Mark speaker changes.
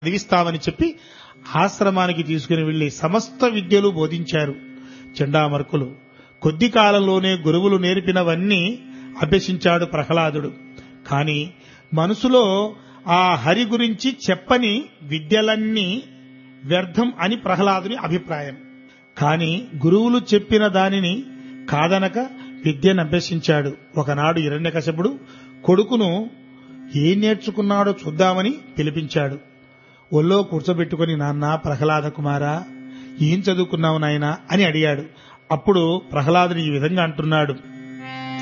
Speaker 1: చదివిస్తామని చెప్పి ఆశ్రమానికి తీసుకుని వెళ్లి సమస్త విద్యలు బోధించారు చండామర్కులు కొద్ది కాలంలోనే గురువులు నేర్పినవన్నీ అభ్యసించాడు ప్రహ్లాదుడు కాని మనసులో ఆ హరి గురించి చెప్పని విద్యలన్నీ వ్యర్థం అని ప్రహ్లాదుని అభిప్రాయం కాని గురువులు చెప్పిన దానిని కాదనక విద్యను అభ్యసించాడు ఒకనాడు హిరణ్యకశపుడు కొడుకును ఏం నేర్చుకున్నాడో చూద్దామని పిలిపించాడు ఒళ్ళో కూర్చోబెట్టుకుని నాన్న ప్రహ్లాద కుమారా ఏం చదువుకున్నావు నాయనా అని అడిగాడు అప్పుడు ప్రహ్లాదుని ఈ విధంగా అంటున్నాడు